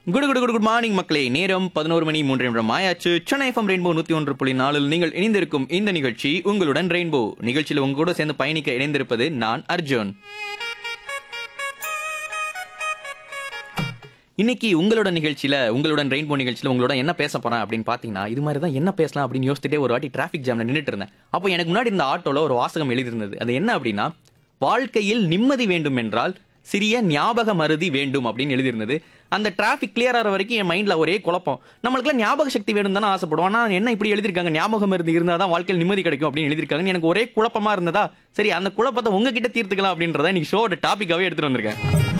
குடு குடு குடு குட் மார்னிங் மக்களே நேரம் பதினோரு மணி மூன்று நிமிடம் ஆயாச்சு சென்னை எஃப்எம் ரெயின்போ நூத்தி ஒன்று புள்ளி நாலில் நீங்கள் இணைந்திருக்கும் இந்த நிகழ்ச்சி உங்களுடன் ரெயின்போ நிகழ்ச்சியில் உங்க கூட சேர்ந்து பயணிக்க இணைந்திருப்பது நான் அர்ஜுன் இன்னைக்கு உங்களோட நிகழ்ச்சியில உங்களுடன் ரெயின்போ நிகழ்ச்சியில உங்களோட என்ன பேச போறேன் அப்படின்னு பாத்தீங்கன்னா இது மாதிரி தான் என்ன பேசலாம் அப்படின்னு யோசிச்சுட்டே ஒரு வாட்டி டிராஃபிக் ஜாம்ல நின்னுட்டு இருந்தேன் அப்போ எனக்கு முன்னாடி இந்த ஆட்டோல ஒரு வாசகம் எழுதியிருந்தது அது என்ன அப்படின்னா வாழ்க்கையில் நிம்மதி வேண்டும் என்றால் சிறிய ஞாபக மருதி வேண்டும் அப்படின்னு எழுதியிருந்தது அந்த டிராஃபிக் கிளியர் ஆகிற வரைக்கும் என் மைண்ட்ல ஒரே குழப்பம் நம்மளுக்குலாம் ஞாபக சக்தி வேணும் தானே ஆசைப்படுவோம் ஆனா என்ன இப்படி எழுதியிருக்காங்க ஞாபக மருதி இருந்தால் தான் வாழ்க்கையில் நிம்மதி கிடைக்கும் அப்படின்னு எழுதியிருக்காங்க எனக்கு ஒரே குழப்பமா இருந்ததா சரி அந்த குழப்பத்தை உங்ககிட்ட தீர்த்துக்கலாம் அப்படின்றத இன்னைக்கு ஷோட டாபிக்காவே எடுத்துட்டு வந்திருக்கேன்